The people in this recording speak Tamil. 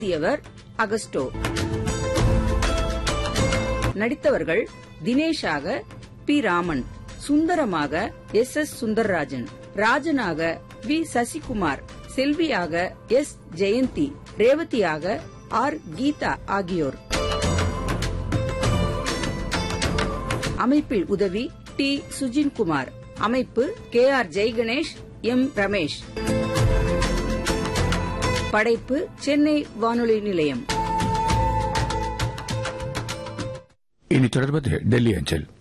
எழுதியவர் அகஸ்டோ நடித்தவர்கள் தினேஷாக பி ராமன் சுந்தரமாக எஸ் எஸ் சுந்தரராஜன் ராஜனாக வி சசிகுமார் செல்வியாக எஸ் ஜெயந்தி ரேவதியாக ஆர் கீதா ஆகியோர் அமைப்பில் உதவி டி சுஜின்குமார் அமைப்பு K R Jaiganesh M Ramesh படைப்பு சென்னை வானொலி நிலையம் இனி தொடர்வது டெல்லி அஞ்சல்